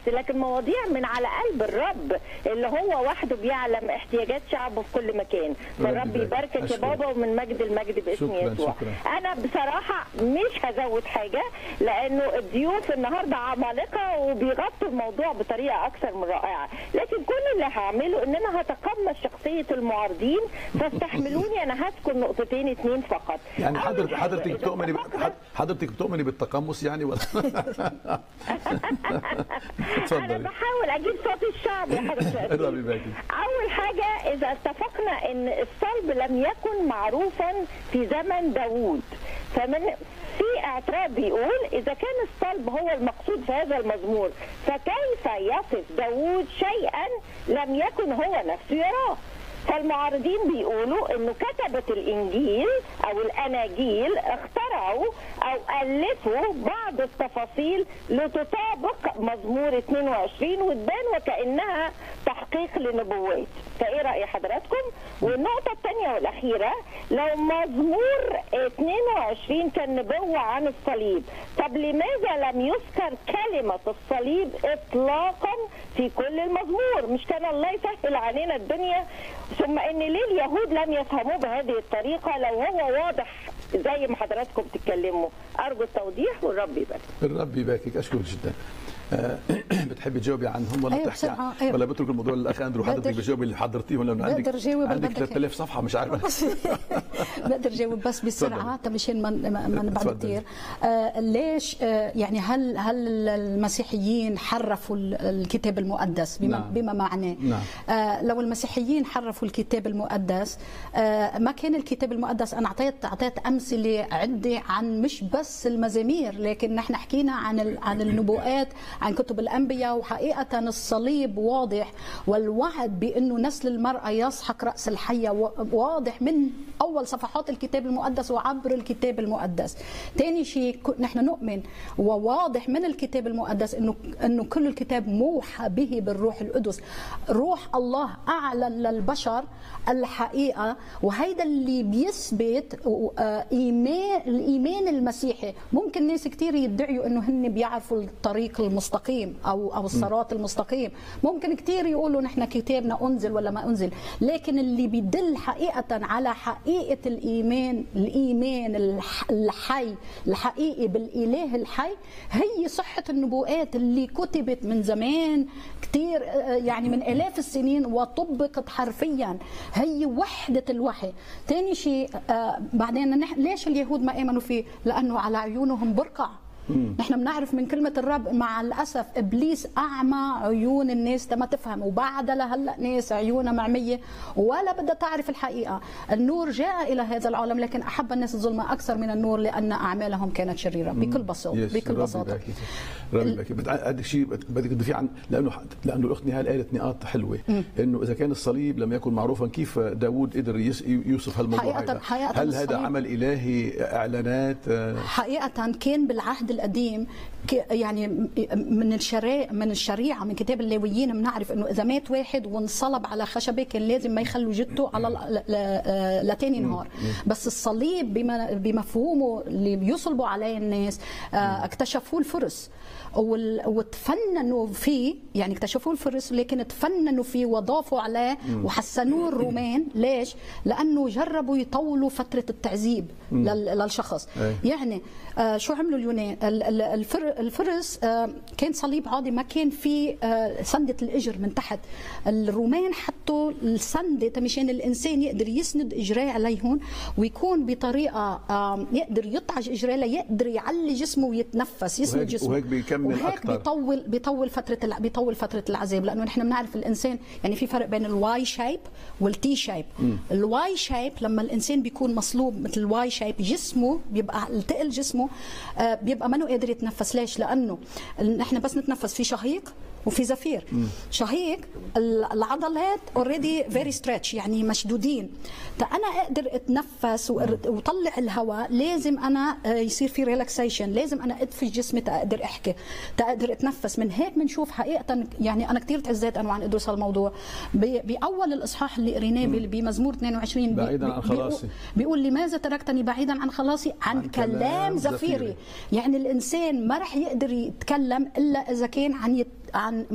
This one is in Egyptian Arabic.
لكن مواضيع من على قلب الرب اللي هو وحده بيعلم احتياجات شعبه في كل مكان فالرب يبارك. يباركك يا أشكرك. بابا ومن مجد المجد باسم شكراً، يسوع شكراً. انا بصراحه مش هزود حاجه لانه الضيوف النهارده عمالقه وبيغطوا الموضوع بطريقه اكثر من رائعه لكن كل اللي هعمله ان انا هتقمص شخصيه المعارضين فاستحملوني انا هذكر نقطتين اتنين فقط يعني أول حضرتك حاجة، حضرتك إذا بتؤمني ب- اتفقنا- حض- حضرتك بتؤمني بالتقمص يعني ولا انا اتفضلي بحاول اجيب صوت الشعب يا حضرتك الرب يبارك اول حاجه اذا اتفقنا ان الصلب لم يكن معروفا في زمن داوود فمن في اعتراف بيقول اذا كان الصلب هو المقصود في هذا المزمور فكيف يصف داوود شيئا لم يكن هو نفسه يراه فالمعارضين بيقولوا انه كتبة الانجيل او الاناجيل اخترعوا او الفوا بعض التفاصيل لتطابق مزمور 22 وتبان وكانها تحقيق لنبوات فايه راي حضراتكم والنقطه الثانيه والاخيره لو مزمور 22 كان نبوه عن الصليب طب لماذا لم يذكر كلمه الصليب اطلاقا في كل المزمور مش كان الله يسهل علينا الدنيا ثم ان ليه اليهود لم يفهموه بهذه الطريقه لو هو واضح زي ما حضراتكم بتتكلموا ارجو التوضيح والرب يبارك الرب يباركك اشكرك جدا آه، بتحبي تجاوبي عنهم ولا أيوة بتحكي بسرعة، عن أيوة. ولا بترك الموضوع للاخ اندرو حضرتك بقدر- بتجاوبي اللي حضرتيهم لانه عندك بقدر أجاوب اللي عندك بدك 3000 صفحه مش عارف بقدر جاوب بس بسرعه تفضلي. مشان ما ما ما نبعد تفضلي. كثير آه ليش آه يعني هل هل المسيحيين حرفوا ال- الكتاب المقدس بما نعم. بما معناه نعم. آه لو المسيحيين حرفوا الكتاب المقدس آه ما كان الكتاب المقدس انا اعطيت اعطيت امثله عده عن مش بس المزامير لكن نحن حكينا عن ال- عن النبوءات عن كتب الانبياء وحقيقه الصليب واضح والوعد بانه نسل المراه يسحق راس الحيه و- واضح من اول صفحات الكتاب المقدس وعبر الكتاب المقدس ثاني شيء ك- نحن نؤمن وواضح من الكتاب المقدس انه انه كل الكتاب موحى به بالروح القدس روح الله اعلن للبشر الحقيقه وهيدا اللي بيثبت آه، ايمان الايمان المسيحي ممكن ناس كثير يدعوا انه هن بيعرفوا الطريق المستقيم او او الصراط المستقيم ممكن كثير يقولوا نحن كتابنا انزل ولا ما انزل لكن اللي بيدل حقيقه على حقيقه الايمان الايمان الح- الحي الحقيقي بالاله الحي هي صحه النبوءات اللي كتبت من زمان كثير يعني من الاف السنين وطبقت حرفيا هي وحده الوحي ثاني شيء آه، بعدين نح- ليش اليهود ما امنوا فيه لانه على عيونهم برقع نحن بنعرف من كلمة الرب مع الأسف إبليس أعمى عيون الناس ما تفهم وبعد لهلأ ناس عيونها معمية ولا بدها تعرف الحقيقة النور جاء إلى هذا العالم لكن أحب الناس الظلمة أكثر من النور لأن أعمالهم كانت شريرة بكل بساطة يس، بكل الرب بساطة يباركك. الرب يباركك بت- عندك شيء بت- بدك تضيفيه عن لانه لانه الاخت نهال قالت نقاط حلوه انه اذا كان الصليب لم يكن معروفا كيف داوود قدر يس- يوصف هالموضوع حقيقة- هيدا؟ حقيقة هل هذا الصليب- عمل الهي اعلانات آه، حقيقة كان بالعهد القديم ك- يعني من الشريعة من الشريعة من كتاب اللاويين بنعرف انه اذا مات واحد وانصلب على خشبة كان لازم ما يخلوا جثته على ل- ل- لتاني نهار بس الصليب بما- بمفهومه اللي بيصلبوا عليه الناس آه، اكتشفوه الفرس وال- وتفننوا فيه يعني اكتشفوه الفرس لكن تفننوا فيه وضافوا عليه وحسنوه الرومان ليش؟ لانه جربوا يطولوا فتره التعذيب لل- للشخص أي. يعني آه شو عملوا اليونان ال- ال- الفر الفرس آه كان صليب عادي ما كان في آه سندة الإجر من تحت الرومان حطوا السندة مشان الإنسان يقدر يسند إجراه عليهم ويكون بطريقة آه يقدر يطعج إجراه ليقدر يعلي جسمه ويتنفس يسند وهيك- جسمه وهيك بيكمل وهيك أكتر. بيطول بيطول فترة الع- بيطول فترة العذاب لأنه نحن بنعرف الإنسان يعني في فرق بين الواي شايب والتي شايب الواي شايب لما الإنسان بيكون مصلوب مثل الواي شايب جسمه بيبقى التقل جسمه آه، بيبقى منه قادر يتنفس ليش لأنه نحن بس نتنفس في شهيق وفي زفير شهيق ال- العضلات اوريدي فيري ستريتش يعني مشدودين فانا اقدر اتنفس وأر- واطلع الهواء لازم انا آه، يصير في ريلاكسيشن لازم انا ادفش جسمي تقدر احكي تقدر اتنفس من هيك بنشوف حقيقه يعني انا كثير تعزيت انا وعن ادرس هالموضوع ب- باول الاصحاح اللي قريناه بال- بمزمور 22 بي- بعيداً عن بيقول- خلاصي. بيقول لماذا تركتني بعيدا عن خلاصي عن, عن كلام كلام زفيري. زفيري يعني الانسان ما رح يقدر يتكلم الا اذا كان عن يت... عن